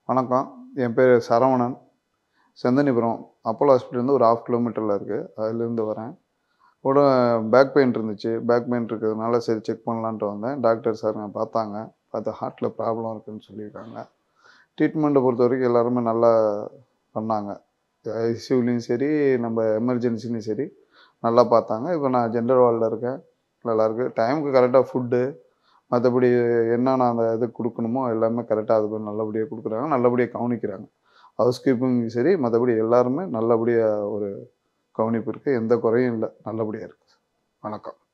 வணக்கம் என் பேர் சரவணன் செந்தனிபுரம் அப்போலோ ஹாஸ்பிட்டல்லேருந்து ஒரு ஹாஃப் கிலோமீட்டரில் இருக்குது அதுலேருந்து வரேன் கூட பேக் பெயின் இருந்துச்சு பேக் பெயின் இருக்கிறதுனால சரி செக் பண்ணலான்ட்டு வந்தேன் டாக்டர் சாருங்க பார்த்தாங்க பார்த்து ஹார்ட்டில் ப்ராப்ளம் இருக்குன்னு சொல்லியிருக்காங்க ட்ரீட்மெண்ட்டை பொறுத்த வரைக்கும் எல்லாருமே நல்லா பண்ணாங்க ஐசியூலையும் சரி நம்ம எமர்ஜென்சிலையும் சரி நல்லா பார்த்தாங்க இப்போ நான் ஜென்ரல் வார்டில் இருக்கேன் நல்லா இருக்கு டைமுக்கு கரெக்டாக ஃபுட்டு மற்றபடி என்னென்ன அந்த இது கொடுக்கணுமோ எல்லாமே கரெக்டாக அது நல்லபடியாக கொடுக்குறாங்க நல்லபடியாக கவனிக்கிறாங்க ஹவுஸ் கீப்பிங் சரி மற்றபடி எல்லாருமே நல்லபடியாக ஒரு கவனிப்பு இருக்குது எந்த குறையும் இல்லை நல்லபடியாக இருக்குது வணக்கம்